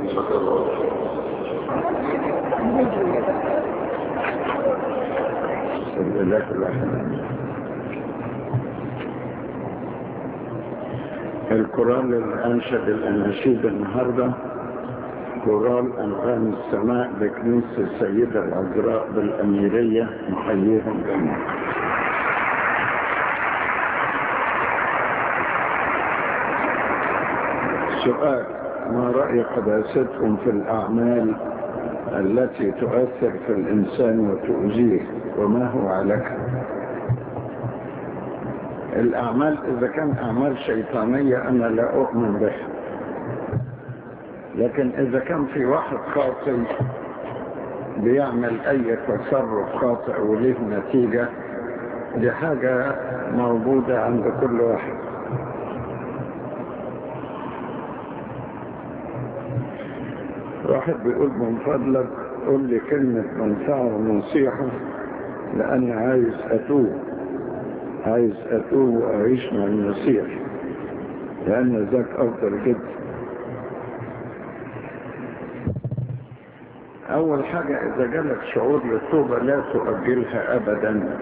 الإله الأحد الكورال اللي أنشد الأناشيد النهاردة كورال أنغام السماء بكنيسة السيدة العذراء بالأميرية نحييهم جميعا سؤال ما رأي قداستكم في الأعمال التي تؤثر في الإنسان وتؤذيه وما هو علاجها الأعمال إذا كان أعمال شيطانية أنا لا أؤمن بها لكن إذا كان في واحد خاطئ بيعمل أي تصرف خاطئ وله نتيجة دي حاجة موجودة عند كل واحد واحد بيقول من فضلك قول لي كلمة منفعة ونصيحة لأني عايز أتوب عايز أتوب وأعيش مع المسيح لأن ذاك أفضل جدا أول حاجة إذا جالك شعور للتوبة لا تؤجلها أبدا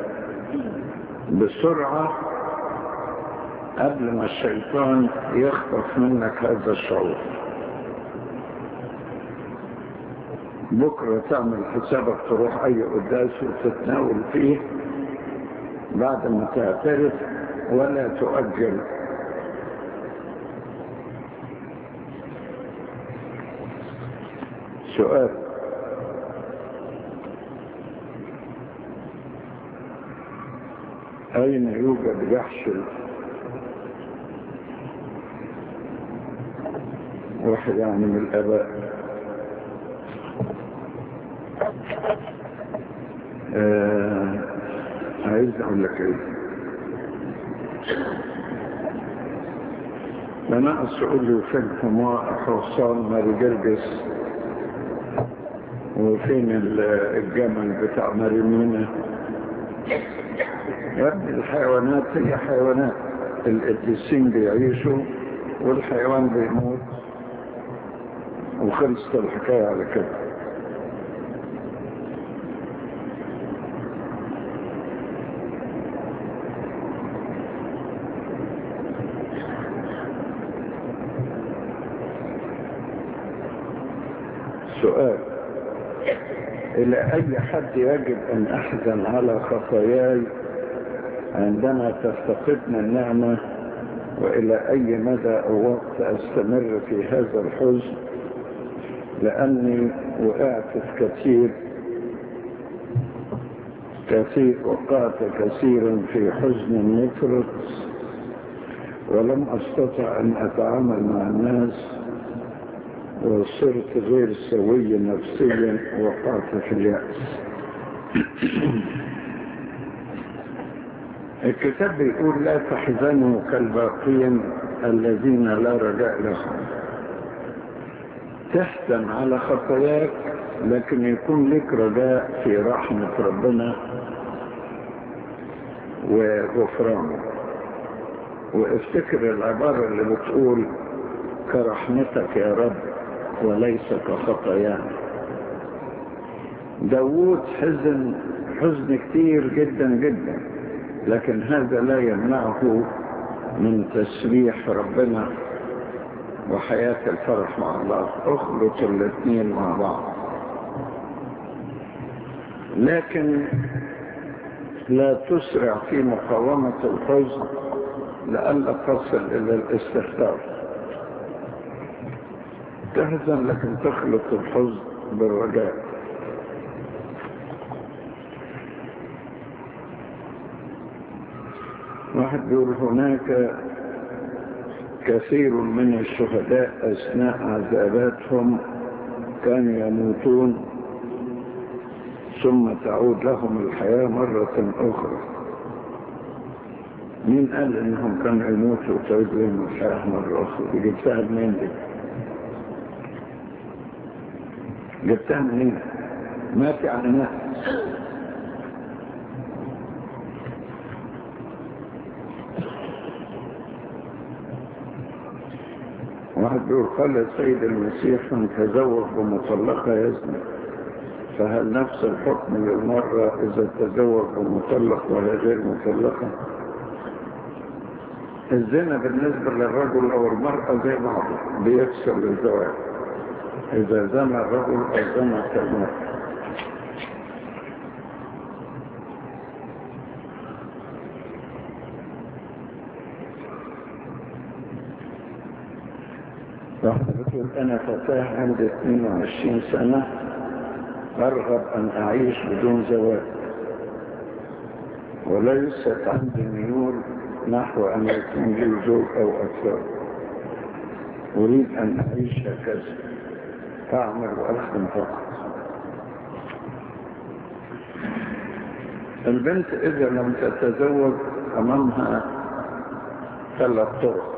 بسرعة قبل ما الشيطان يخطف منك هذا الشعور بكرة تعمل حسابك تروح أي قداس وتتناول فيه بعد ما تعترف ولا تؤجل سؤال أين يوجد جحش واحد يعني من الآباء آه عايز أقول لك إيه أنا أسأل لي فين حماء حصان ماري جرجس وفين الجمل بتاع مريمينة يا ابني الحيوانات هي حيوانات القديسين بيعيشوا والحيوان بيموت وخلصت الحكاية على كده سؤال إلى أي حد يجب أن أحزن على خطاياي عندما تفتقدنا النعمة وإلى أي مدى أو وقت أستمر في هذا الحزن لأني وقعت في كثير كثير وقعت كثيرا في حزن مفرط ولم أستطع أن أتعامل مع الناس وصرت غير سوي نفسيا وقعت في اليأس الكتاب بيقول لا تحزنوا كالباقين الذين لا رجاء لهم تحزن على خطاياك لكن يكون لك رجاء في رحمة ربنا وغفرانه وافتكر العبارة اللي بتقول كرحمتك يا رب وليس كخطايانا داوود حزن حزن كتير جدا جدا لكن هذا لا يمنعه من تسبيح ربنا وحياة الفرح مع الله اخلط الاثنين مع بعض لكن لا تسرع في مقاومة الحزن لئلا تصل إلى الاستغفار تحزن لكن تخلط الحزن بالرجاء واحد بيقول هناك كثير من الشهداء أثناء عذاباتهم كانوا يموتون ثم تعود لهم الحياة مرة أخرى مين قال إنهم كانوا يموتوا وتعود لهم الحياة مرة أخرى جبتها منين دي جبتها منين مات يعني مات واحد بيقول قال السيد المسيح من تزوج بمطلقة يزني فهل نفس الحكم للمرة إذا تزوج بمطلق وهي غير مطلقة الزنا بالنسبة للرجل أو المرأة زي بعض بيكسر الزواج إذا زنى الرجل أو زنت المرأة واحدة بتقول أنا فتاة عندي 22 سنة أرغب أن أعيش بدون زواج وليست عندي ميول نحو أن يكون لي زوج أو أكثر أريد أن أعيش هكذا أعمل وأخدم فقط البنت إذا لم تتزوج أمامها ثلاث طرق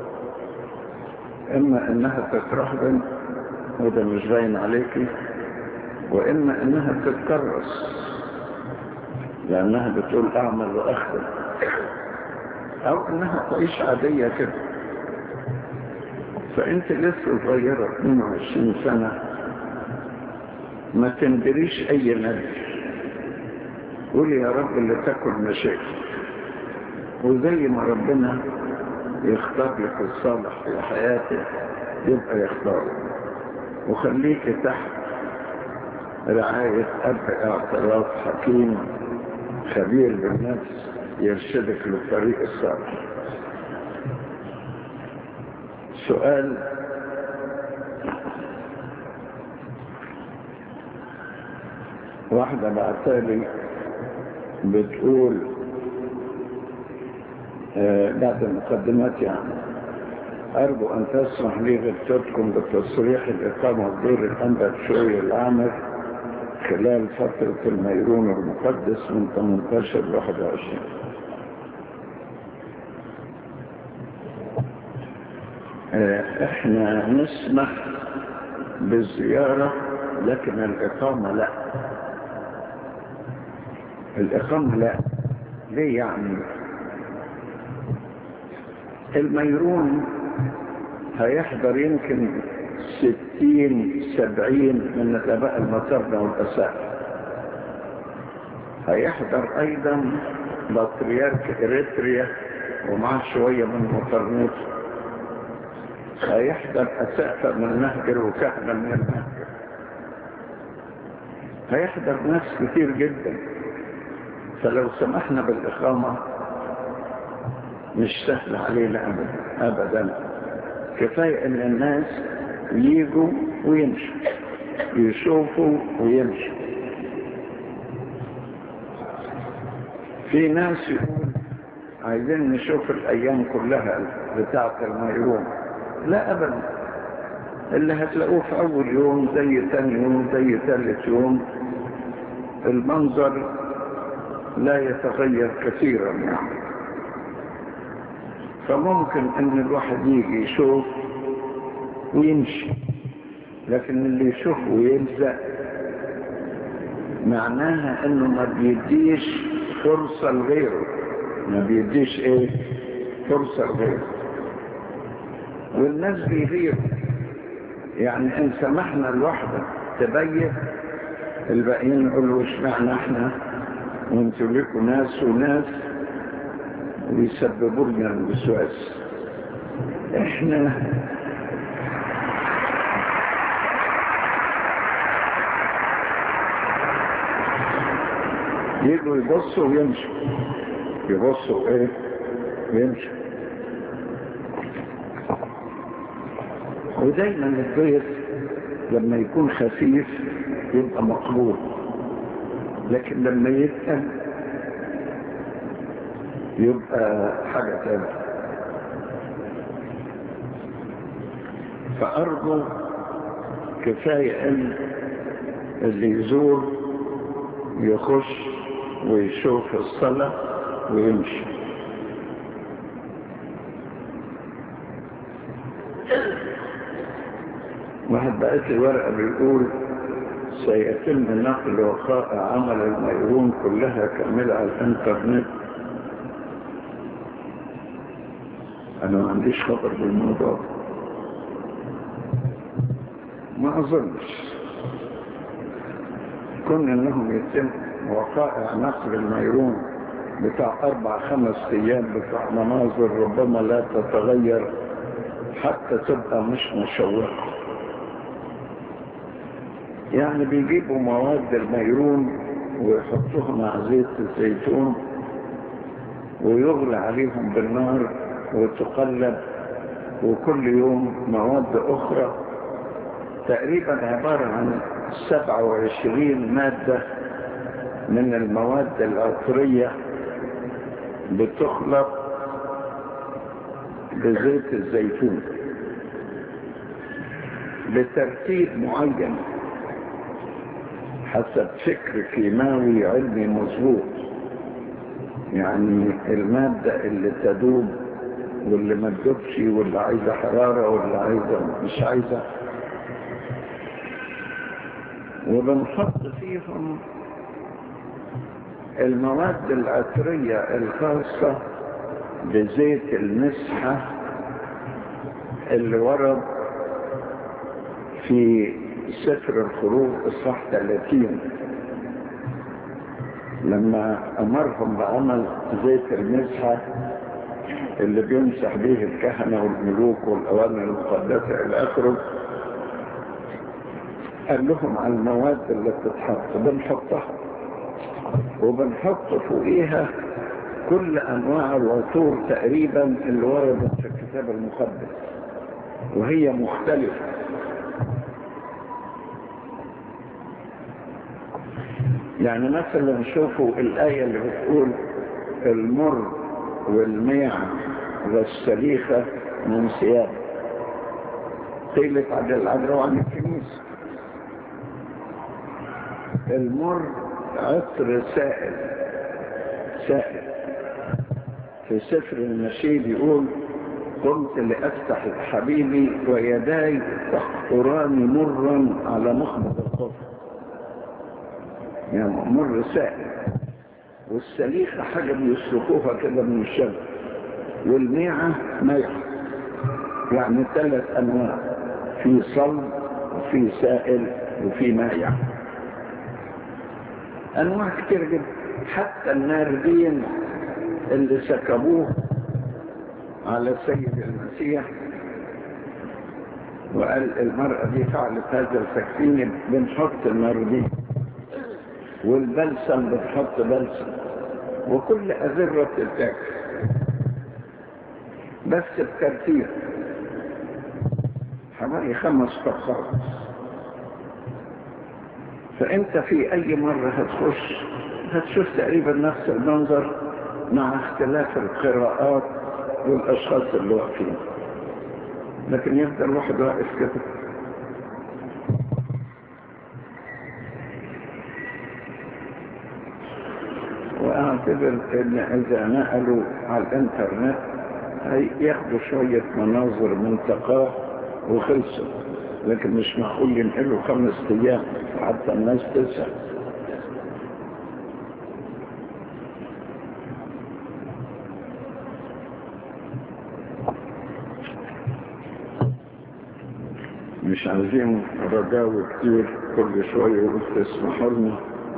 إما إنها تترهبن وده مش باين عليكي وإما إنها تتكرس لأنها بتقول أعمل وأخدم أو إنها تعيش عادية كده فأنت لسه صغيرة 22 سنة ما تندريش أي ندر قولي يا رب اللي تاكل مشاكل وزي ما ربنا يختار لك الصالح في حياتك يبقى يختار وخليك تحت رعاية أب اعتراف حكيم خبير بالنفس يرشدك للطريق الصالح سؤال واحدة بعتالي بتقول آه بعد المقدمات يعني أرجو أن تسمح لي غبتكم بتصريح الإقامة الدور الأنبا شوي العامر خلال فترة الميرون المقدس من 18 ل 21 آه احنا نسمح بالزيارة لكن الإقامة لا الإقامة لا ليه يعني الميرون هيحضر يمكن ستين سبعين من الآباء المطرنة والأساء هيحضر أيضا بطريرك إريتريا ومعه شوية من مطرنوت هيحضر أساءة من المهجر وكهنة من المهجر هيحضر ناس كتير جدا فلو سمحنا بالإقامة مش سهل علينا أبدا أبدا كفاية أن الناس يجوا ويمشوا يشوفوا ويمشوا في ناس يقول عايزين نشوف الأيام كلها بتاعة الميرون لا أبدا اللي هتلاقوه في أول يوم زي ثاني يوم زي ثالث يوم المنظر لا يتغير كثيرا يعني فممكن ان الواحد يجي يشوف ويمشي لكن اللي يشوف ويلزق معناها انه ما بيديش فرصة لغيره ما بيديش ايه فرصة لغيره والناس بيغيروا يعني ان سمحنا الواحدة تبين الباقيين يقولوا اشمعنى احنا وانتوا لكم ناس وناس ويسببوا لنا الوسواس احنا يجوا يبصوا ويمشوا يبصوا ايه ويمشوا ودايما البيت لما يكون خفيف يبقى مقبول لكن لما يتقل يبقى حاجة تانية فأرجو كفاية أن اللي يزور يخش ويشوف الصلاة ويمشي واحد بقيت الورقة بيقول سيتم نقل وقائع عمل الميرون كلها كاملة على الانترنت انا ما عنديش خبر بالموضوع ما أظنش كون انهم يتم وقائع نقل الميرون بتاع اربع خمس ايام بتاع مناظر ربما لا تتغير حتى تبقى مش مشوقة يعني بيجيبوا مواد الميرون ويحطوها مع زيت الزيتون ويغلى عليهم بالنار وتقلب وكل يوم مواد اخرى تقريبا عبارة عن 27 مادة من المواد العطرية بتخلط بزيت الزيتون بترتيب معين حسب فكر كيماوي علمي مظبوط يعني المادة اللي تدوب واللي ما تدوبش واللي عايزة حرارة واللي عايزة مش عايزة وبنحط فيهم المواد العطرية الخاصة بزيت المسحة اللي ورد في سفر الخروج اصحاح 30 لما امرهم بعمل زيت المسحة اللي بيمسح به الكهنة والملوك والاواني المقدسة الى اخره قال لهم على المواد اللي بتتحط بنحطها وبنحط فوقيها كل انواع العطور تقريبا اللي وردت في الكتاب المقدس وهي مختلفة يعني مثلا شوفوا الآية اللي بتقول المر والميع والسليخة من ثياب قيلت عن العذراء وعن الكنيسة المر عطر سائل سائل في سفر النشيد يقول قمت لأفتح حبيبي ويداي تحقران مرا على مخبط القفر يعني مر سائل والسليخة حاجة بيسلكوها كده من الشجر والميعة ميعة يعني ثلاث أنواع في صلب وفي سائل وفي مايع أنواع كتير جدا حتى الناردين اللي سكبوه على السيد المسيح وقال المرأة دي فعلت هذا التكفين بنحط الناردين والبلسم بتحط بلسم وكل أذرة التاكل بس بترتيب حوالي خمس طبقات فانت في اي مرة هتخش هتشوف تقريبا نفس المنظر مع اختلاف القراءات والاشخاص اللي واقفين لكن يفضل واحد واقف كده واعتبر ان اذا نقلوا على الانترنت هياخدوا شوية مناظر منتقاه وخلصوا لكن مش معقول ينقلوا خمس ايام حتى الناس تسأل مش عايزين رجاوي كتير كل شوية يقول تسمحوا لنا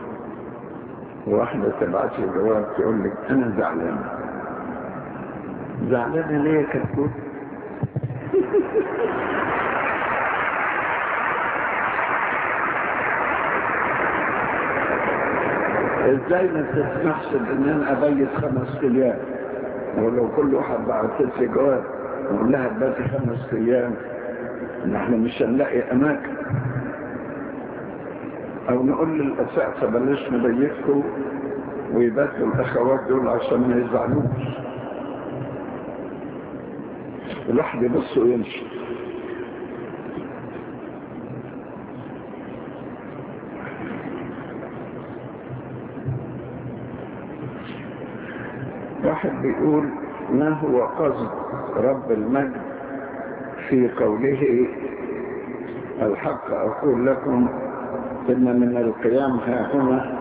واحدة تبعت لي جواب تقول لك أنا زعلانة زعلانة ليه يا كتكوت؟ ازاي ما تسمحش ان انا ابيت خمس ايام ولو كل واحد بعت لي جواب نقول لها تباتي خمس ايام نحن مش هنلاقي اماكن او نقول للاساتذه بلاش نبيتكم ويباتوا الاخوات دول عشان ما يزعلوش الواحد يبص ويمشي واحد بيقول ما هو قصد رب المجد في قوله الحق أقول لكم إن من القيام ها هنا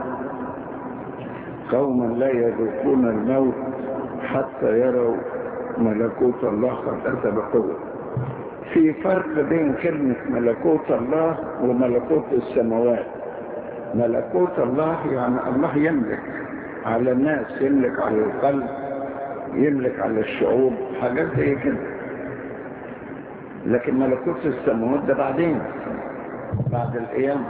قوما لا يذوقون الموت حتى يروا ملكوت الله قد أتى بقوة في فرق بين كلمة ملكوت الله وملكوت السماوات ملكوت الله يعني الله يملك على الناس يملك على القلب يملك على الشعوب حاجات زي كده لكن ملكوت السماوات ده بعدين بعد القيامة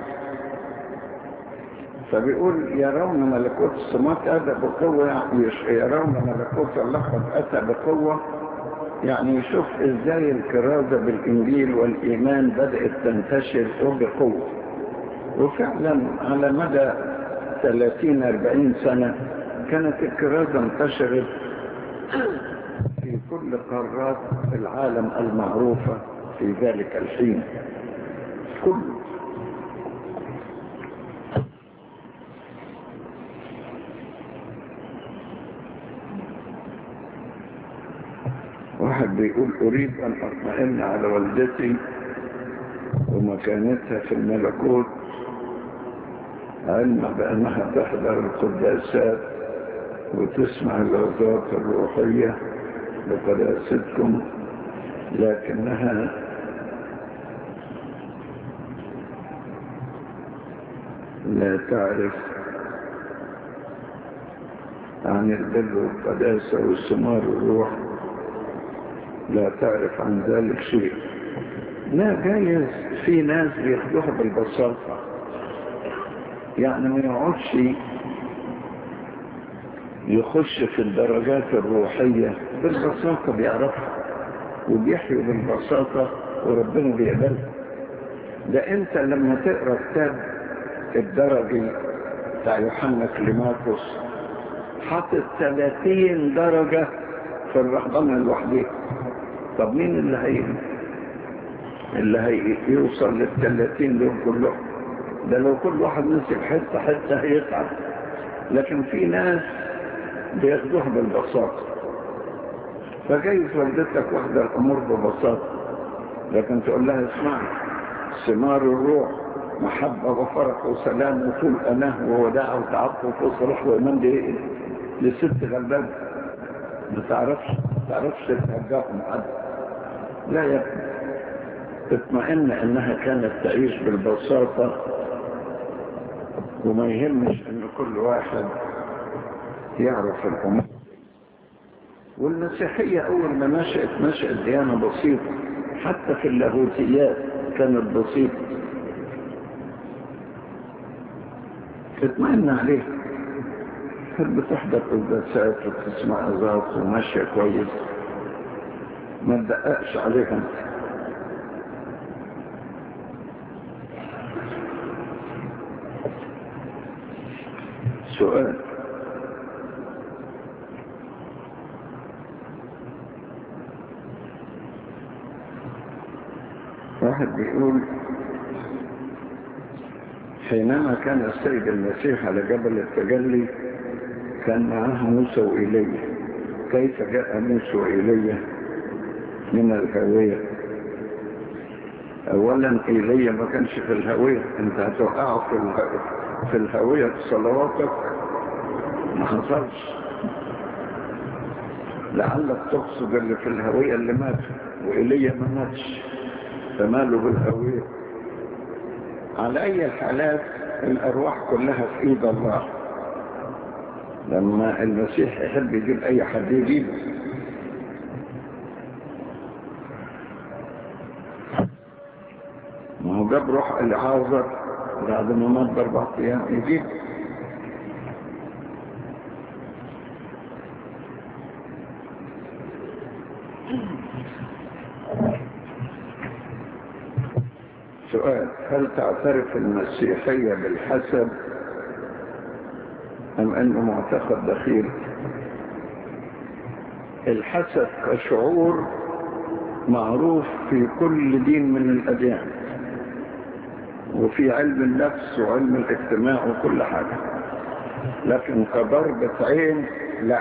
فبيقول يرون ملكوت السماوات أتى بقوة يعني يرون ملكوت الله قد أتى بقوة يعني يشوف ازاي الكرازة بالإنجيل والإيمان بدأت تنتشر وبقوة وفعلا على مدى 30-40 سنة كانت الكرازة انتشرت في كل قارات العالم المعروفة في ذلك الحين كل واحد بيقول أريد أن أطمئن على والدتي ومكانتها في الملكوت علما بأنها تحضر القداسات وتسمع العظات الروحية لقداستكم لكنها لا تعرف عن البر والقداسة والثمار الروح لا تعرف عن ذلك شيء لا جايز في ناس بياخدوها بالبساطة يعني ما يقعدش يخش في الدرجات الروحية بالبساطة بيعرفها وبيحيوا بالبساطة وربنا بيقبلها ده انت لما تقرا كتاب الدرجي بتاع يوحنا كليماكوس حاطط 30 درجة في الرهبنة الوحدية طب مين اللي هي اللي هي يوصل لل 30 دول كلهم ده لو كل واحد مسك حته حته هيتعب لكن في ناس بياخدوها بالبساطه فجايز والدتك واخده الامور ببساطه لكن تقول لها اسمعي ثمار الروح محبه وفرح وسلام وطول اناه ووداع وتعطف وصلاح وايمان دي لست غلبانه ما تعرفش ما تعرفش ترجعهم حد لا يا ابني اطمئن انها كانت تعيش بالبساطة وما يهمش ان كل واحد يعرف الامور والمسيحية اول ما نشأت نشأت ديانة بسيطة حتى في اللاهوتيات كانت بسيطة اطمئن عليها تحب تحضر قداسات وتسمع عظات وماشية كويس ما تدققش عليها انت سؤال واحد بيقول حينما كان السيد المسيح على جبل التجلي كان معاه موسى وإيليا كيف جاء موسى وإيليا من الهوية أولا إيليا ما كانش في الهوية أنت هتوقعه في الهوية في الهوية في صلواتك ما حصلش لعلك تقصد اللي في الهوية اللي مات وإيليا ما ماتش فماله بالهوية على أي الحالات الأرواح كلها في إيد الله لما المسيح يحب يجيب أي حد يجيبه ما هو جاب روح العازر بعد ما مات باربع ايام يجيب سؤال هل تعترف المسيحية بالحسب أم أنه معتقد دخيل الحسد كشعور معروف في كل دين من الأديان وفي علم النفس وعلم الاجتماع وكل حاجة لكن كضربة عين لا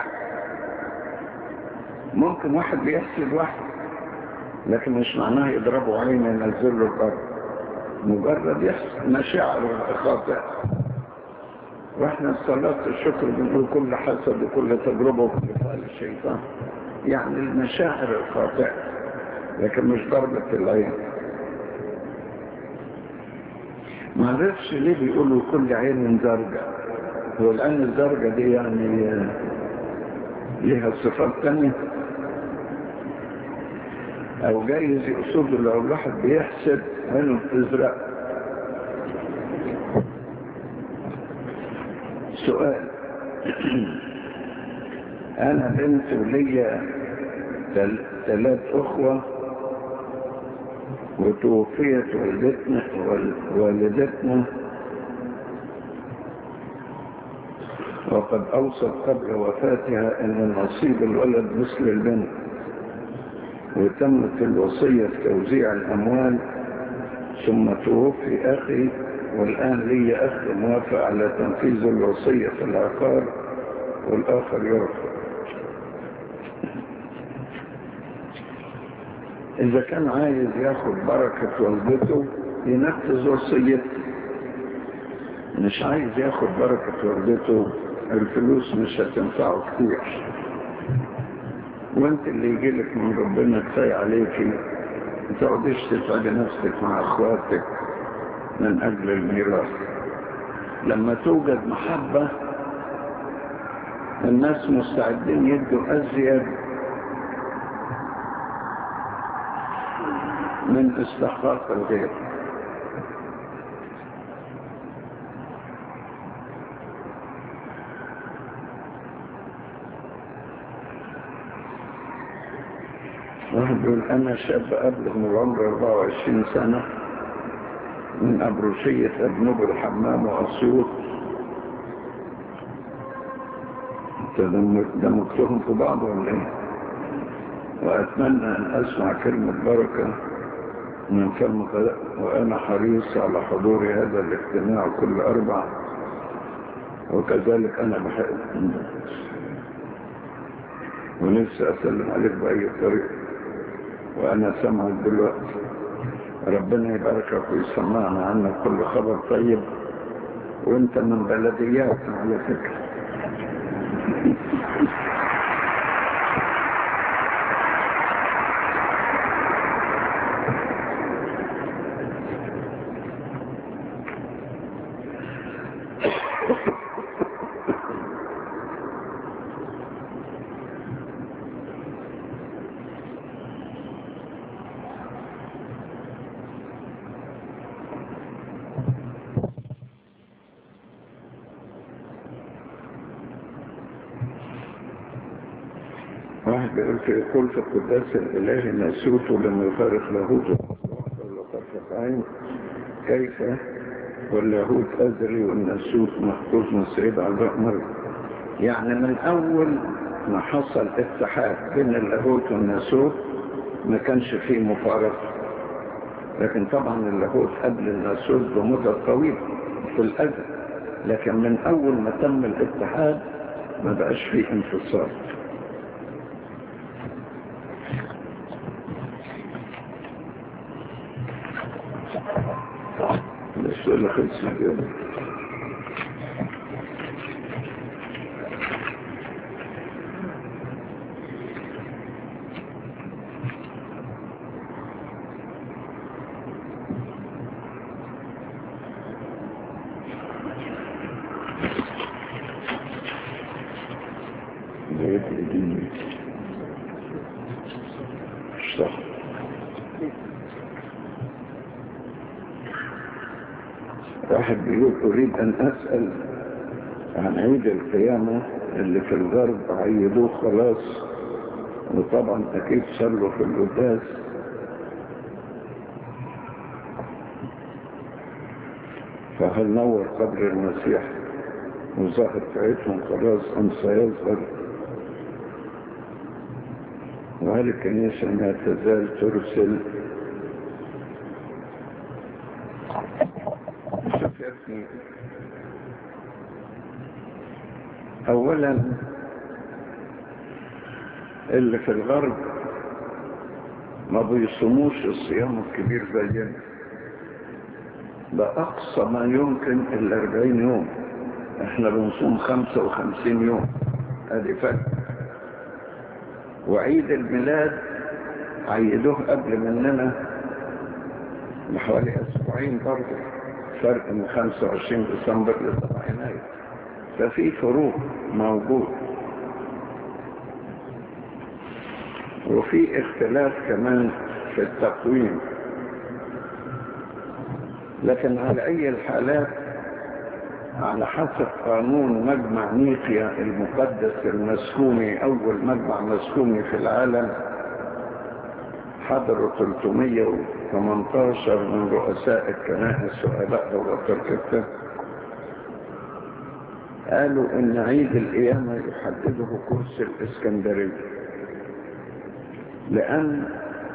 ممكن واحد بيحسد واحد لكن مش معناه يضربه عين ينزل له الأرض مجرد يحسد مشاعر خاطئة واحنا في صلاة الشكر بنقول كل حسد وكل تجربة وكل فعل الشيطان يعني المشاعر الخاطئة لكن مش ضربة العين ما عرفش ليه بيقولوا كل عين زرقة هو العين الزرقة دي يعني ليها صفات تانية او جايز يقصدوا لو الواحد بيحسب عينه بتزرق سؤال انا بنت وليا ثلاث اخوة وتوفيت والدتنا والدتنا وقد اوصت قبل وفاتها ان نصيب الولد مثل البنت وتمت الوصية في توزيع الاموال ثم توفي اخي والآن لي أخ موافق على تنفيذ الوصية في العقار والآخر يرفض إذا كان عايز ياخد بركة والدته ينفذ وصيته مش عايز ياخد بركة والدته الفلوس مش هتنفعه كتير وانت اللي يجيلك من ربنا كفاية عليكي ما تقعديش تتعبي نفسك مع اخواتك من أجل الميراث لما توجد محبة الناس مستعدين يدوا أزيد من استحقاق الغير واحد يقول أنا شاب أبلغ من العمر 24 سنة من أبروشية أبنوب الحمام وأسيوط دمجتهم في بعض ولا ايه وأتمنى أن أسمع كلمة بركة من فم وأنا حريص على حضور هذا الاجتماع كل أربع وكذلك أنا بحب ونفسي أسلم عليك بأي طريقة وأنا سامعك دلوقتي ربنا يباركك ويسمعنا عنك كل خبر طيب وانت من بلديات على فكرة واحد بيقول في يقول في القداس الإلهي نسوت لم يفارق لاهوت ولا طرفة عين كيف واللاهوت أزلي والنسوت محفوظ من سيد عذراء مريم يعني من أول ما حصل اتحاد بين اللاهوت والناسوت ما كانش فيه مفارقة لكن طبعا اللاهوت قبل الناسوت بمدة طويلة في الأزل لكن من أول ما تم الاتحاد ما بقاش فيه انفصال السؤال خلص كده بقيت الدين مش صح واحد بيقول أريد أن أسأل عن عيد القيامة اللي في الغرب عيدوه خلاص وطبعا أكيد صلوا في القداس فهل نور قبر المسيح وظهر بتاعتهم خلاص أم سيظهر وهل الكنيسة ما تزال ترسل شفتني اولا اللي في الغرب ما بيصوموش الصيام الكبير زينا ده اقصى ما يمكن ال 40 يوم احنا بنصوم 55 يوم ادي فرق وعيد الميلاد عيدوه قبل مننا بحوالي أسبوعين برضه فرق من 25 ديسمبر ل 7 يناير ففي فروق موجود وفي اختلاف كمان في التقويم لكن على أي الحالات على حسب قانون مجمع نيقيا المقدس المسكوني أول مجمع مسكوني في العالم حضروا 318 من رؤساء الكنائس وآبائها وأتركتها قالوا إن عيد القيامة يحدده كرسي الإسكندرية لأن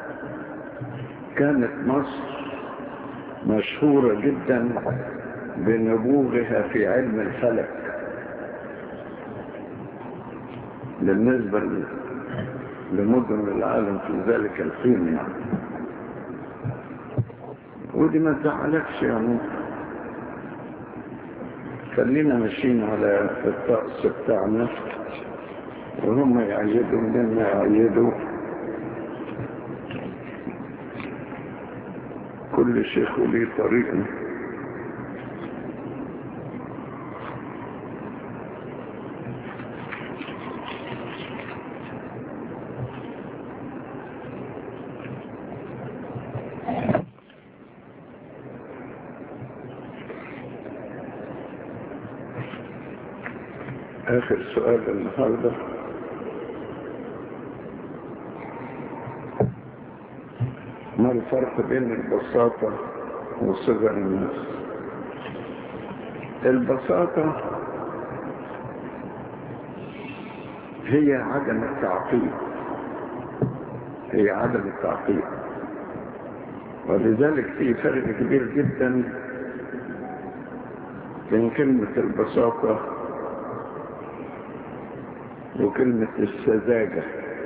كانت مصر مشهورة جدا بنبوغها في علم الفلك بالنسبة لمدن العالم في ذلك الحين يعني ودي ما تزعلكش يعني خلينا ماشيين على الطقس بتاعنا وهم يعيدوا لنا يعيدوا كل شيخ وليه طريقه آخر سؤال النهاردة ما الفرق بين البساطة وصغر الناس البساطة هي عدم التعقيد هي عدم التعقيد ولذلك في فرق كبير جدا بين كلمة البساطة وكلمة السذاجة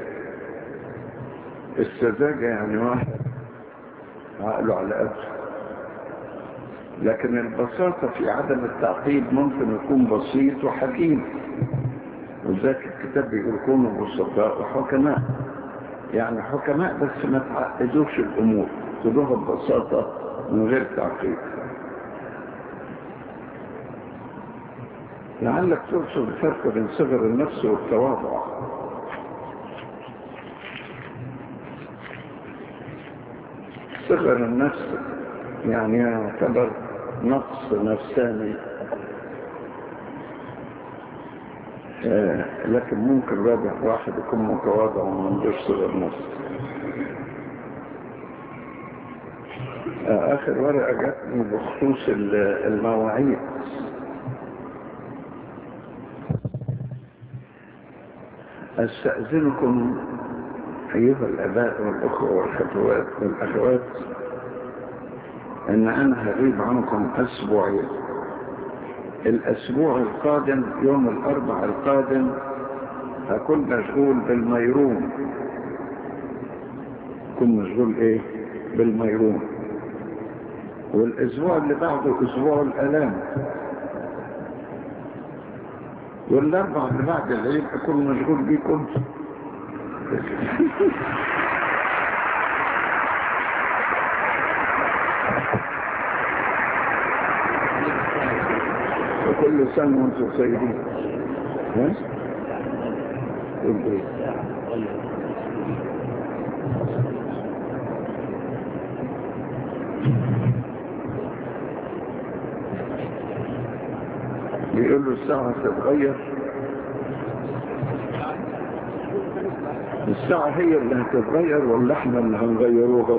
السذاجة يعني واحد عقله على قده لكن البساطة في عدم التعقيد ممكن يكون بسيط وحكيم وذاك الكتاب بيقول كونوا بسطاء وحكماء يعني حكماء بس ما تعقدوش الأمور خدوها ببساطة من غير تعقيد لعلك تقصد الفرق بين صغر النفس والتواضع صغر النفس يعني يعتبر نقص نفساني آه لكن ممكن رابع واحد يكون متواضع وما عندوش صغر نفس آه آخر ورقة جاتني بخصوص المواعيد أستأذنكم أيها الأباء والأخوة والخطوات والأخوات أن أنا هغيب عنكم أسبوعين الأسبوع القادم يوم الأربع القادم هكون مشغول بالميرون كن مشغول إيه بالميرون والأسبوع اللي بعده أسبوع الألام والأربع اللي بعد العيد أكون مشغول بيكم وكل سنة وانتم سيدين ها؟ قول ايه بيقول له الساعة هتتغير الساعة هي اللي هتتغير ولا احنا اللي هنغيروها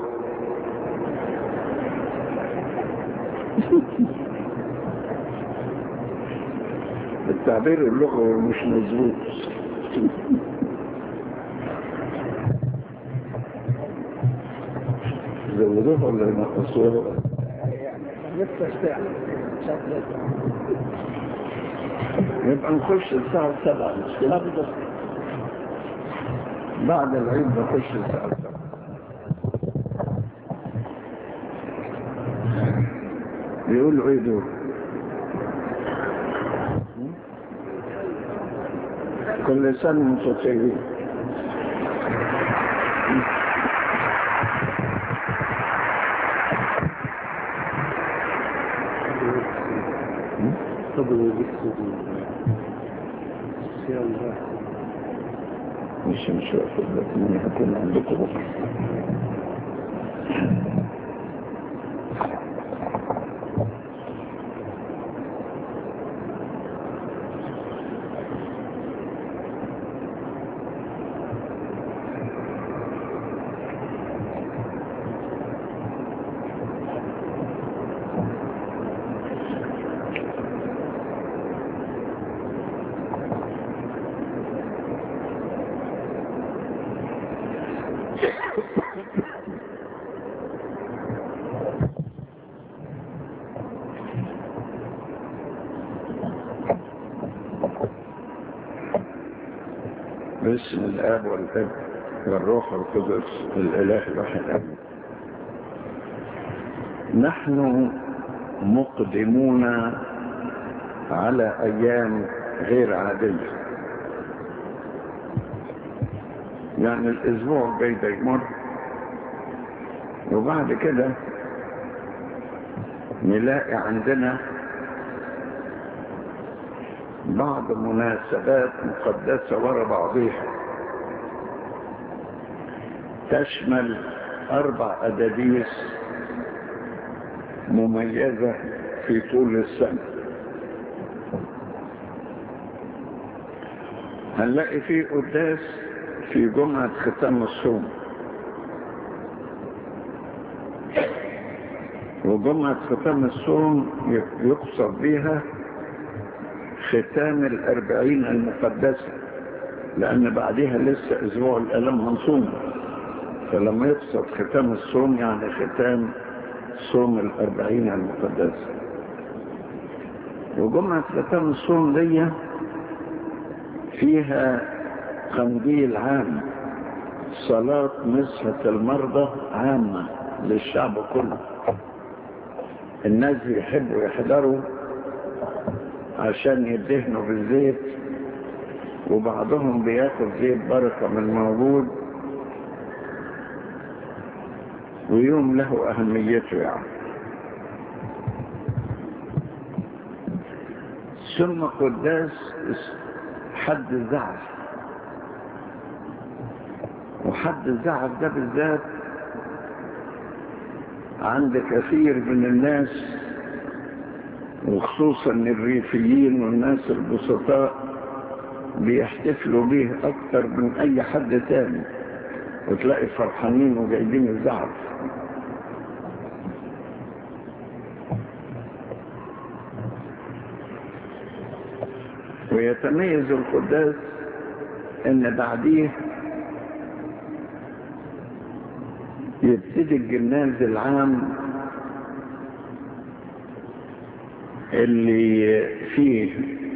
التعبير اللغوي مش مظبوط زودوها ولا ينقصوها يبقى نخش الساعة سبعة مش كده بعد العيد نخش الساعة سبعة بيقولوا ايه دول كل سنة وانتم طيبين يعتبروا بيكتبوا صيام ده مش مش واخد بالك مني هكون عندكم بكره باسم الاب والابن والروح القدس الاله الواحد امين نحن مقدمون على ايام غير عاديه يعني الاسبوع الجاي ده يمر وبعد كده نلاقي عندنا بعض مناسبات مقدسة ورا بعضها تشمل أربع أدابيس مميزة في طول السنة هنلاقي فيه قداس في جمعة ختام الصوم وجمعة ختام الصوم يقصد بها ختام الأربعين المقدسة لأن بعدها لسه أسبوع الألم هنصوم فلما يقصد ختام الصوم يعني ختام صوم الأربعين المقدسة وجمعة ختام الصوم دي فيها قنديل عام صلاة مسحة المرضى عامة للشعب كله الناس بيحبوا يحضروا عشان يدهنوا بالزيت وبعضهم بياخد زيت بركة من موجود ويوم له أهميته يعني ثم قداس حد الزعف وحد الزعف ده بالذات عند كثير من الناس وخصوصا الريفيين والناس البسطاء بيحتفلوا به اكتر من اي حد تاني وتلاقي فرحانين وجايبين الزعف ويتميز القداس ان بعديه يبتدي الجناز العام اللي فيه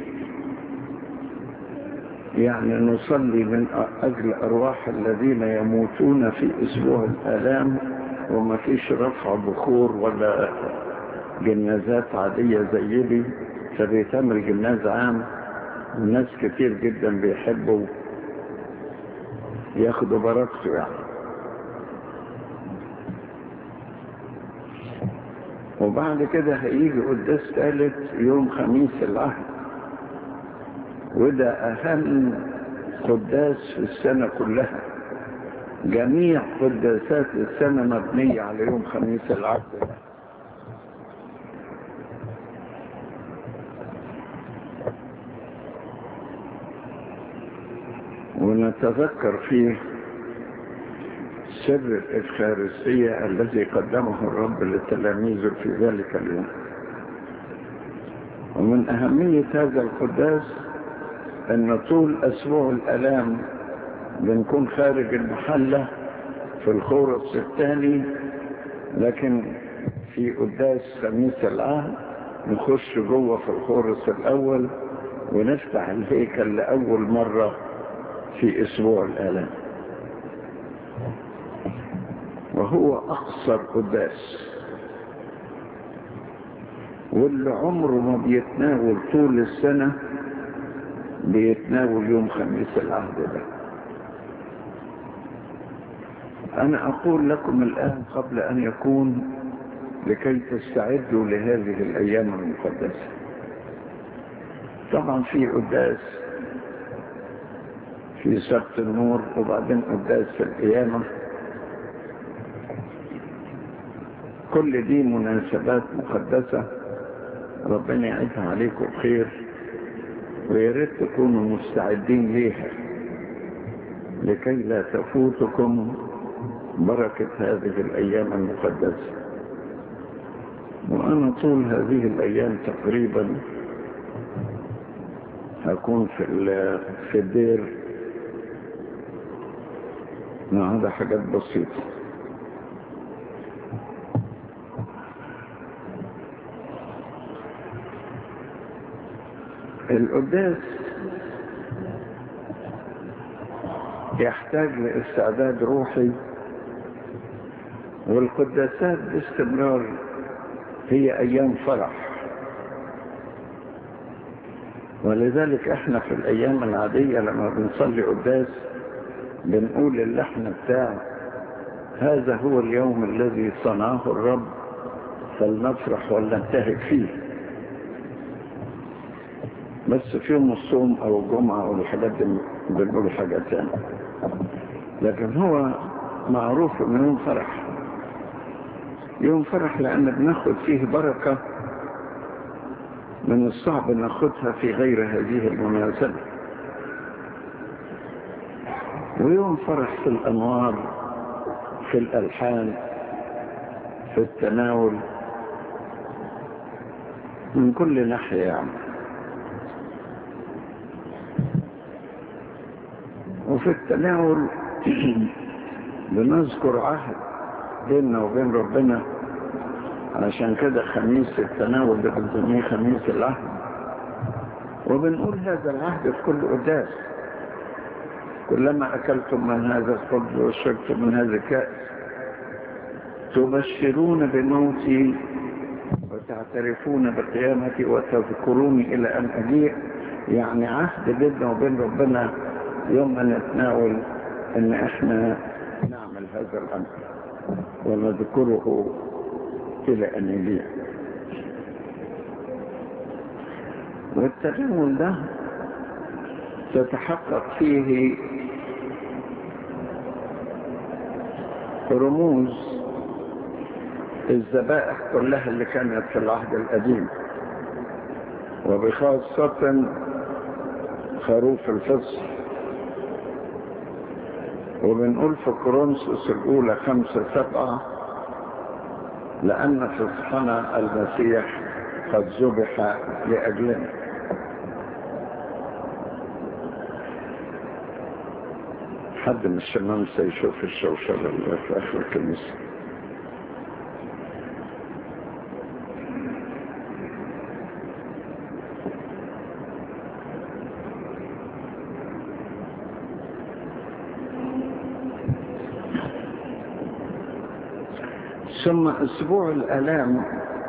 يعني نصلي من أجل أرواح الذين يموتون في أسبوع الآلام وما فيش رفع بخور ولا جنازات عادية زي دي فبيتعمل جناز عام وناس كتير جدا بيحبوا ياخدوا بركته يعني وبعد كده هيجي قداس ثالث يوم خميس العهد وده أهم قداس في السنة كلها جميع قداسات السنة مبنية على يوم خميس العهد ده ونتذكر فيه سر الإفخارسية الذي قدمه الرب لتلاميذه في ذلك اليوم ومن أهمية هذا القداس أن طول أسبوع الألام بنكون خارج المحلة في الخورس الثاني لكن في قداس خميس العهد نخش جوه في الخورس الأول ونفتح الهيكل لأول مرة في أسبوع الآلام وهو أقصر قداس واللي عمره ما بيتناول طول السنة بيتناول يوم خميس العهد ده أنا أقول لكم الآن قبل أن يكون لكي تستعدوا لهذه الأيام المقدسة طبعا في قداس في سبت النور وبعدين قداس في القيامة كل دي مناسبات مقدسة ربنا يعيدها عليكم بخير ويا ريت تكونوا مستعدين ليها لكي لا تفوتكم بركة هذه الأيام المقدسة وأنا طول هذه الأيام تقريبا هكون في في الدير ما هذا حاجات بسيطة القداس يحتاج لاستعداد روحي والقداسات باستمرار هي ايام فرح ولذلك احنا في الايام العادية لما بنصلي قداس بنقول اللحن بتاع هذا هو اليوم الذي صنعه الرب فلنفرح ولننتهك فيه بس في يوم الصوم او الجمعة او الحاجات دي بنقول حاجة تانية لكن هو معروف انه يوم فرح يوم فرح لان بناخد فيه بركة من الصعب ناخدها في غير هذه المناسبة ويوم فرح في الانوار في الالحان في التناول من كل ناحية يعني وفي التناول بنذكر عهد بيننا وبين ربنا علشان كده خميس التناول ده بنسميه خميس العهد وبنقول هذا العهد في كل قداس كلما أكلتم من هذا الخبز وشربتم من هذا الكأس تبشرون بموتي وتعترفون بقيامتي وتذكروني إلى أن أجيء يعني عهد بيننا وبين ربنا يوم ما نتناول ان احنا نعمل هذا الامر ونذكره الى ان يليق والتناول ده تتحقق فيه رموز الذبائح كلها اللي كانت في العهد القديم وبخاصة خروف الفصل وبنقول في كورنثوس الأولى خمسة سبعة لأن فصحنا المسيح قد ذبح لأجلنا حد من الشمام سيشوف الشوشرة اللي في آخر الكنيسة ثم اسبوع الالام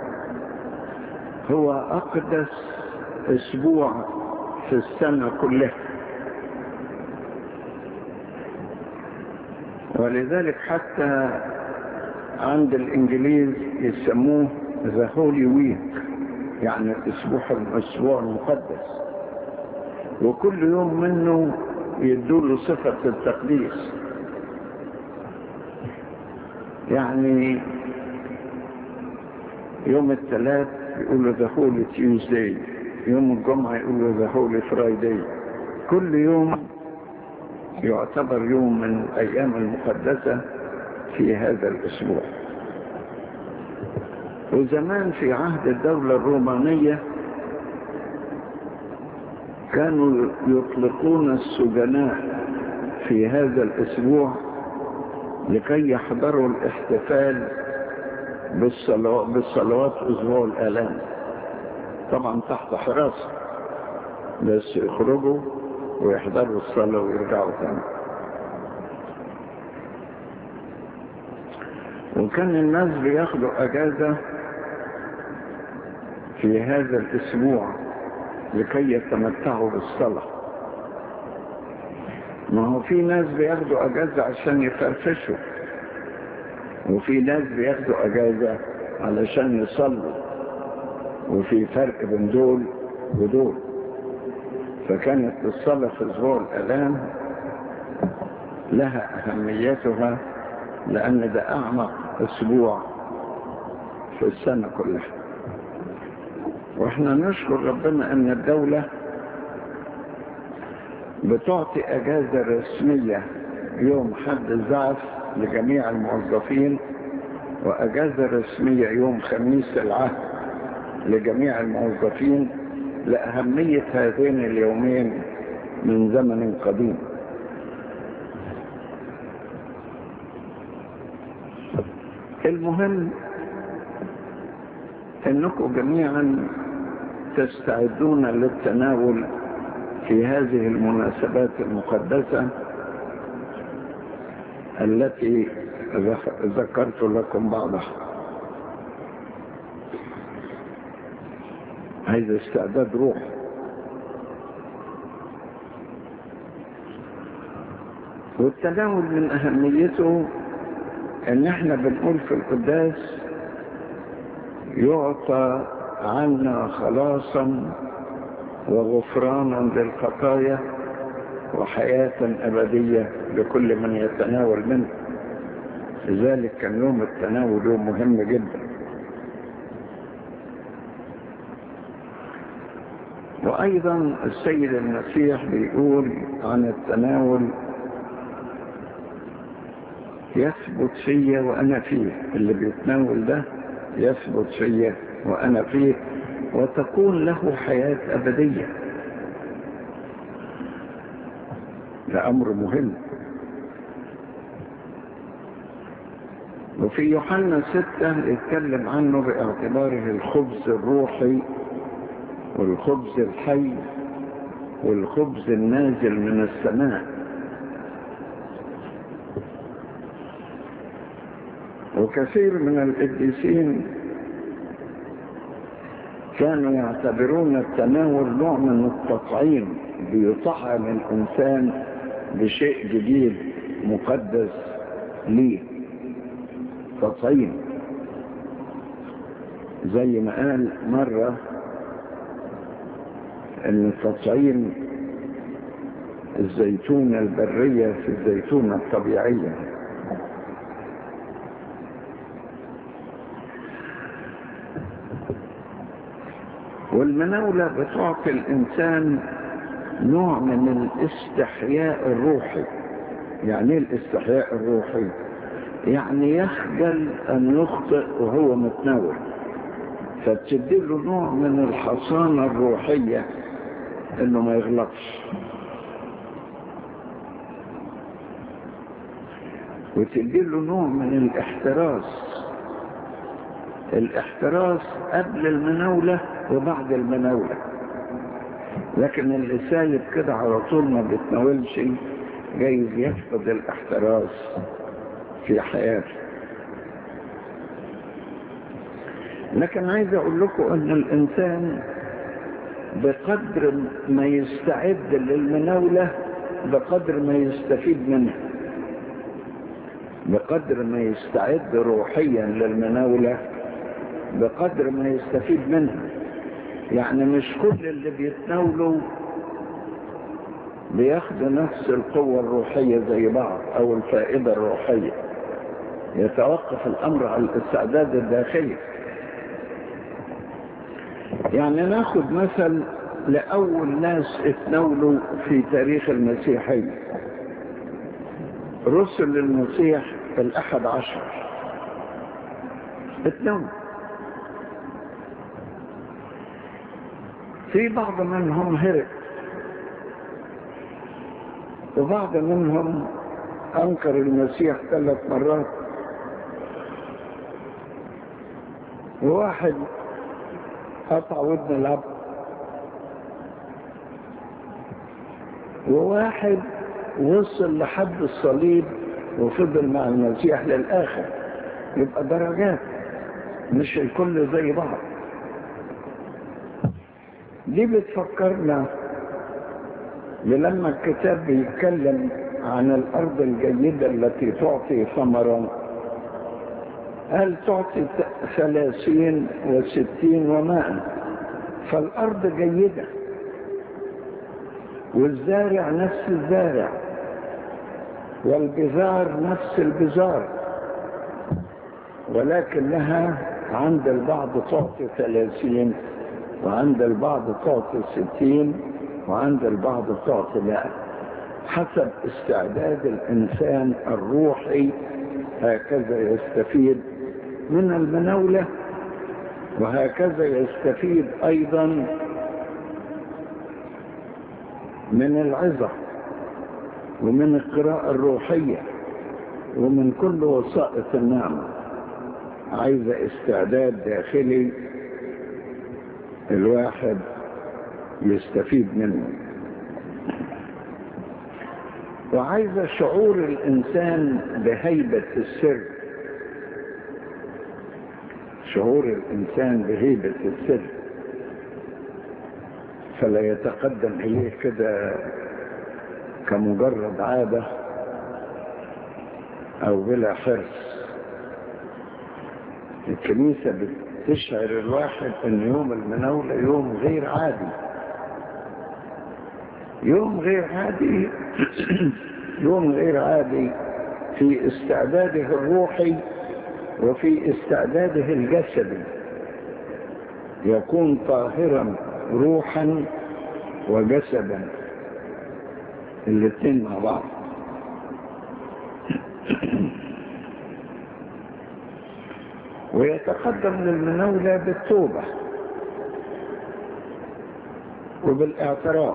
هو اقدس اسبوع في السنة كلها ولذلك حتى عند الانجليز يسموه ذا هولي ويك يعني الاسبوع الاسبوع المقدس وكل يوم منه يدوله صفة التقديس يعني يوم الثلاث يقولوا ذا هولي تيوزداي يوم الجمعة يقولوا ذا هولي فرايداي كل يوم يعتبر يوم من الأيام المقدسة في هذا الأسبوع وزمان في عهد الدولة الرومانية كانوا يطلقون السجناء في هذا الأسبوع لكي يحضروا الاحتفال بالصلوات, بالصلوات أسبوع الآلام طبعا تحت حراسة بس يخرجوا ويحضروا الصلاة ويرجعوا تاني وكان الناس بياخدوا أجازة في هذا الأسبوع لكي يتمتعوا بالصلاة ما هو في ناس بياخدوا أجازة عشان يفرفشوا وفي ناس بياخدوا أجازة علشان يصلوا وفي فرق بين دول ودول فكانت الصلاة في أسبوع الألام لها أهميتها لأن ده أعمق أسبوع في السنة كلها واحنا نشكر ربنا ان الدولة بتعطي اجازة رسمية يوم حد الزعف لجميع الموظفين واجازة رسمية يوم خميس العهد لجميع الموظفين لأهمية هذين اليومين من زمن قديم المهم انكم جميعا تستعدون للتناول في هذه المناسبات المقدسة التي ذكرت لكم بعضها هذا استعداد روح والتناول من أهميته ان احنا بنقول في القداس يعطى عنا خلاصا وغفرانا للخطايا وحياة أبدية لكل من يتناول منه لذلك كان يوم التناول يوم مهم جدا وأيضا السيد المسيح بيقول عن التناول يثبت فيا وأنا فيه اللي بيتناول ده يثبت فيا وأنا فيه وتكون له حياة أبدية ده أمر مهم وفي يوحنا ستة يتكلم عنه باعتباره الخبز الروحي والخبز الحي والخبز النازل من السماء وكثير من القديسين كانوا يعتبرون التناول نوع من التطعيم بيطعم الإنسان بشيء جديد مقدس ليه تطعيم زي ما قال مرة ان التطعيم الزيتونة البرية في الزيتونة الطبيعية والمناولة بتعطي الإنسان نوع من الاستحياء الروحي يعني ايه الاستحياء الروحي يعني يخجل أن يخطئ وهو متناول فتديله نوع من الحصانة الروحية انه ما يغلطش وتديله نوع من الاحتراس الاحتراس قبل المناولة وبعد المناولة لكن اللي سايب كده على طول ما بيتناولش جايز يفقد الاحتراس في حياته لكن عايز اقول لكم ان الانسان بقدر ما يستعد للمناولة بقدر ما يستفيد منها بقدر ما يستعد روحيا للمناولة بقدر ما يستفيد منها يعني مش كل اللي بيتناولوا بياخدوا نفس القوة الروحية زي بعض او الفائدة الروحية يتوقف الامر على الاستعداد الداخلي يعني ناخد مثل لأول ناس اتناولوا في تاريخ المسيحية رسل المسيح الأحد عشر اتناولوا في بعض منهم هرب وبعض منهم أنكر المسيح ثلاث مرات وواحد قطع ودن العبد وواحد وصل لحد الصليب وفضل مع المسيح للآخر يبقى درجات مش الكل زي بعض دي بتفكرنا لما الكتاب بيتكلم عن الأرض الجيدة التي تعطي ثمرا هل تعطي ثلاثين وستين ومائة فالأرض جيدة والزارع نفس الزارع والبزار نفس البزار ولكنها عند البعض تعطي ثلاثين وعند البعض تعطي ستين وعند البعض تعطي لا حسب استعداد الإنسان الروحي هكذا يستفيد من المناولة وهكذا يستفيد أيضا من العظة ومن القراءة الروحية ومن كل وسائط النعمة عايزة استعداد داخلي الواحد يستفيد منه وعايزة شعور الإنسان بهيبة السر شعور الإنسان بهيبة السر فلا يتقدم إليه كده كمجرد عادة أو بلا حرص الكنيسة بتشعر الواحد أن يوم المناولة يوم غير عادي يوم غير عادي يوم غير عادي في استعداده الروحي وفي استعداده الجسدي يكون طاهرا روحا وجسدا الاثنين مع بعض ويتقدم للمناولة بالتوبة وبالاعتراف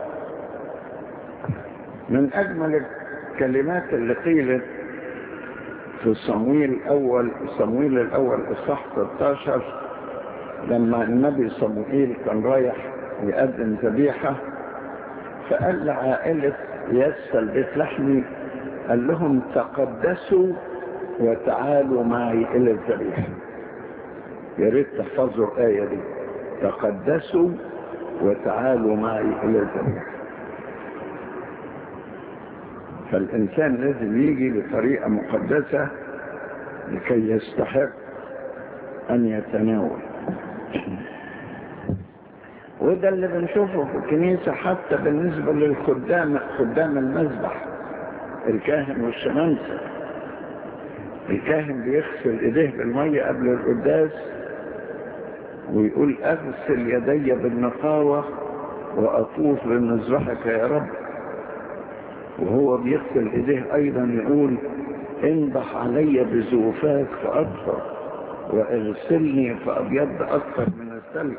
من أجمل الكلمات اللي قيلت في صمويل الأول صمويل الأول إصحاح 16 لما النبي صموئيل كان رايح يقدم ذبيحة فقال لعائلة يسل بيت لحمي قال لهم تقدسوا وتعالوا معي إلى الذبيحة يا ريت تحفظوا الآية دي تقدسوا وتعالوا معي إلى الذبيحة فالإنسان لازم يجي بطريقة مقدسة لكي يستحق أن يتناول وده اللي بنشوفه في الكنيسة حتى بالنسبة للخدام خدام المذبح الكاهن والشمامسة الكاهن بيغسل ايديه بالمية قبل القداس ويقول اغسل يدي بالنقاوة واطوف لنزرحك يا رب وهو بيغسل ايديه ايضا يقول انضح علي بزوفاك فاطهر واغسلني فابيض اكثر من الثلج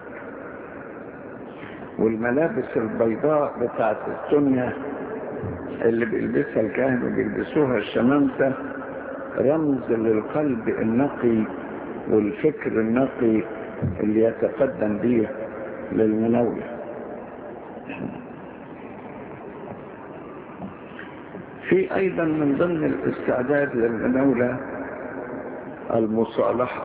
والملابس البيضاء بتاعت السنة اللي بيلبسها الكاهن وبيلبسوها الشمامسة رمز للقلب النقي والفكر النقي اللي يتقدم به للمناولة في أيضا من ضمن الاستعداد للمناولة المصالحة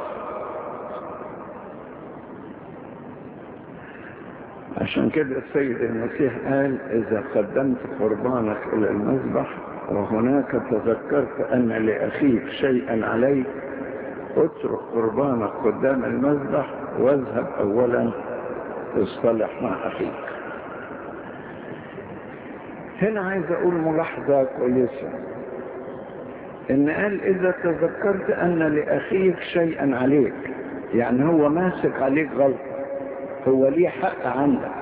عشان كده السيد المسيح قال إذا قدمت قربانك إلى المذبح وهناك تذكرت أن لأخيك شيئا عليك اترك قربانك قدام المذبح واذهب أولا تصطلح مع أخيك هنا عايز أقول ملاحظة كويسة إن قال إذا تذكرت أن لأخيك شيئا عليك يعني هو ماسك عليك غلط هو ليه حق عندك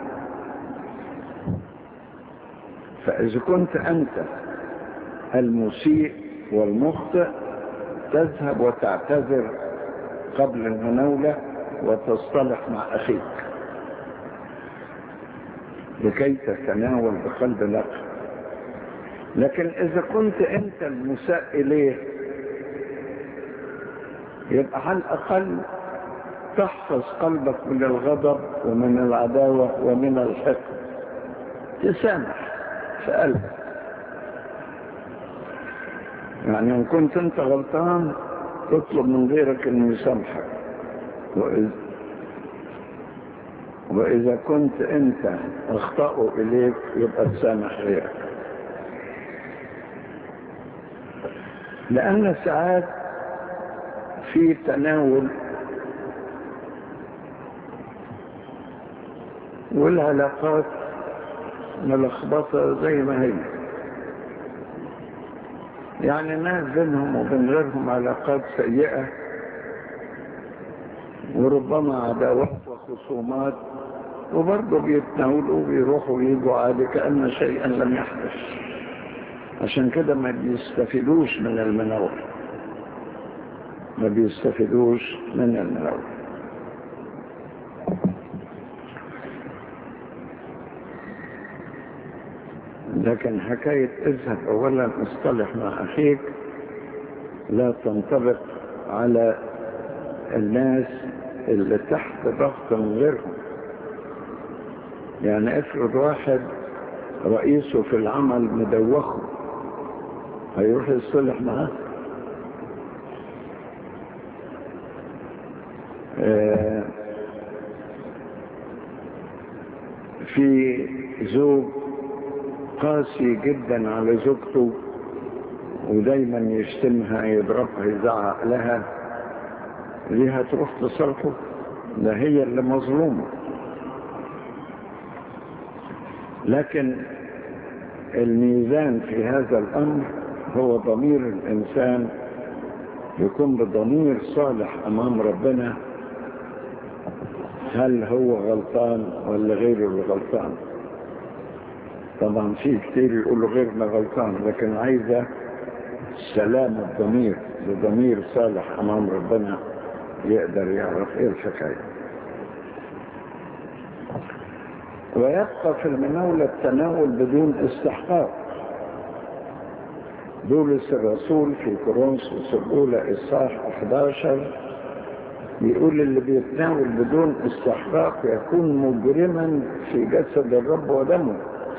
فإذا كنت أنت المسيء والمخطئ تذهب وتعتذر قبل المناولة وتصطلح مع أخيك لكي تتناول بقلب لك لكن إذا كنت أنت المساء إليه يبقى على الأقل تحفظ قلبك من الغضب ومن العداوة ومن الحقد تسامح في قلبك يعني إن كنت أنت غلطان اطلب من غيرك أنه يسامحك وإذا, وإذا كنت أنت اخطأوا إليك يبقى تسامح غيرك لأن ساعات في تناول والعلاقات ملخبطة زي ما هي يعني ناس بينهم وبين غيرهم علاقات سيئة وربما عداوات وخصومات وبرضه بيتناولوا وبيروحوا ويجوا عادي كأن شيئا لم يحدث عشان كده ما بيستفيدوش من المناول ما بيستفيدوش من المناول لكن حكاية اذهب اولا اصطلح مع اخيك لا تنطبق على الناس اللي تحت ضغط من غيرهم يعني افرض واحد رئيسه في العمل مدوخه هيروح يصلح معاه آه في زوج قاسي جدا على زوجته ودايما يشتمها يضربها يزعق لها ليها تروح تصالحه ده هي اللي مظلومه لكن الميزان في هذا الامر هو ضمير الانسان يكون بضمير صالح امام ربنا هل هو غلطان ولا غيره اللي غلطان طبعا في كتير يقولوا غيرنا غلطان لكن عايزة سلام الضمير بضمير صالح امام ربنا يقدر يعرف ايه الحكايه ويبقى في المناولة التناول بدون استحقاق بولس الرسول في كورنثوس الأولى إصحاح 11 يقول اللي بيتناول بدون استحقاق يكون مجرما في جسد الرب ودمه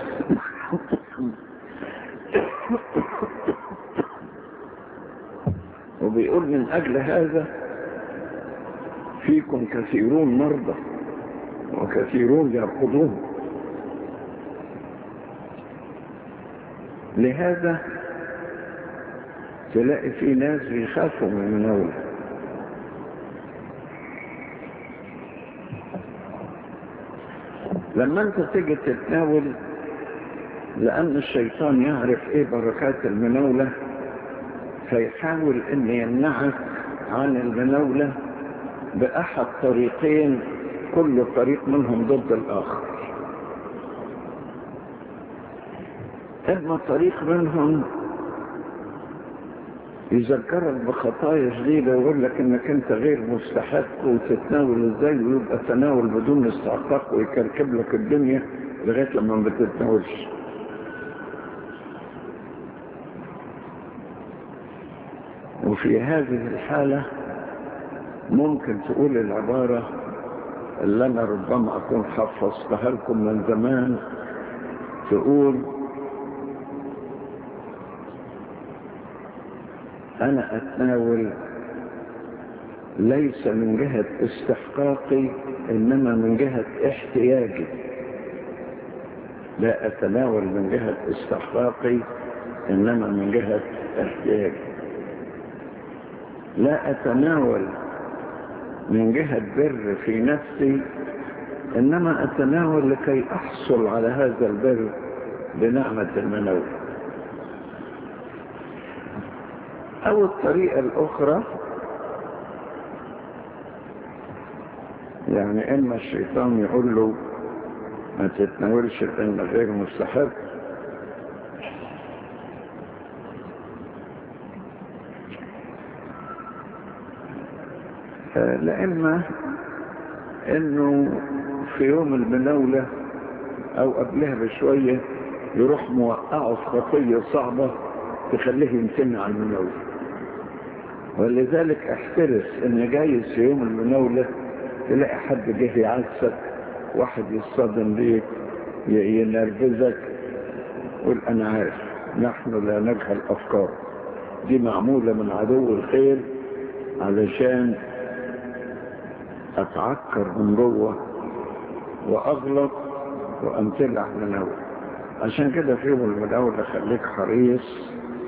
وبيقول من أجل هذا فيكم كثيرون مرضى وكثيرون يرفضون لهذا تلاقي في ناس بيخافوا من المناولة لما انت تيجي تتناول لأن الشيطان يعرف ايه بركات المناولة فيحاول ان يمنعك عن المناولة بأحد طريقين كل طريق منهم ضد الآخر إما طريق منهم يذكرك بخطايا جديدة ويقول لك انك انت غير مستحق وتتناول ازاي ويبقى تناول بدون استحقاق ويكركب لك الدنيا لغاية لما ما بتتناولش وفي هذه الحالة ممكن تقول العبارة اللي انا ربما اكون حفظتها لكم من زمان تقول انا اتناول ليس من جهة استحقاقي انما من جهة احتياجي لا اتناول من جهة استحقاقي انما من جهة احتياجي لا اتناول من جهة بر في نفسي إنما أتناول لكي أحصل على هذا البر بنعمة المنور أو الطريقة الأخرى يعني إما الشيطان يقول له ما تتناولش لأن غير مستحب لإما انه في يوم المناولة او قبلها بشوية يروح موقعه في خطية صعبة تخليه يمتنع عن المناولة ولذلك احترس ان جايز في يوم المناولة تلاقي حد جه يعكسك واحد يصطدم بيك ينرفزك قول انا عارف نحن لا نجهل افكار دي معمولة من عدو الخير علشان اتعكر من جوه واغلط وامتلع من اول عشان كده في يوم المداولة خليك حريص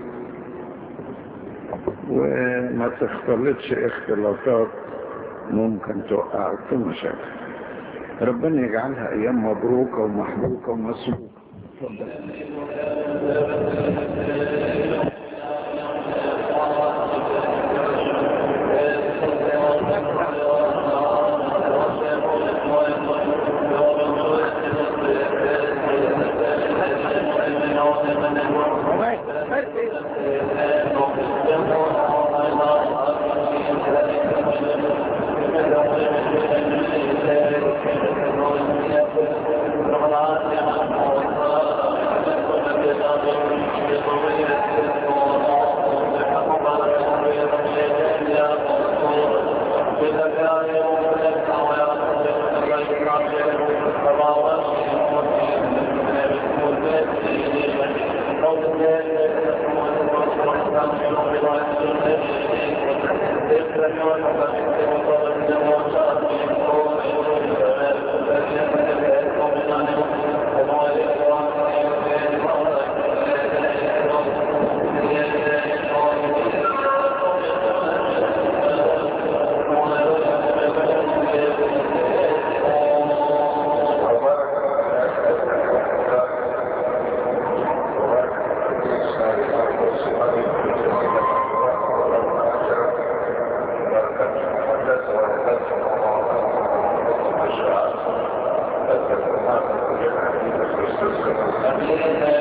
وما تختلطش اختلاطات ممكن توقعك في مشاكل ربنا يجعلها ايام مبروكة ومحبوكة ومسبوكة Thank you.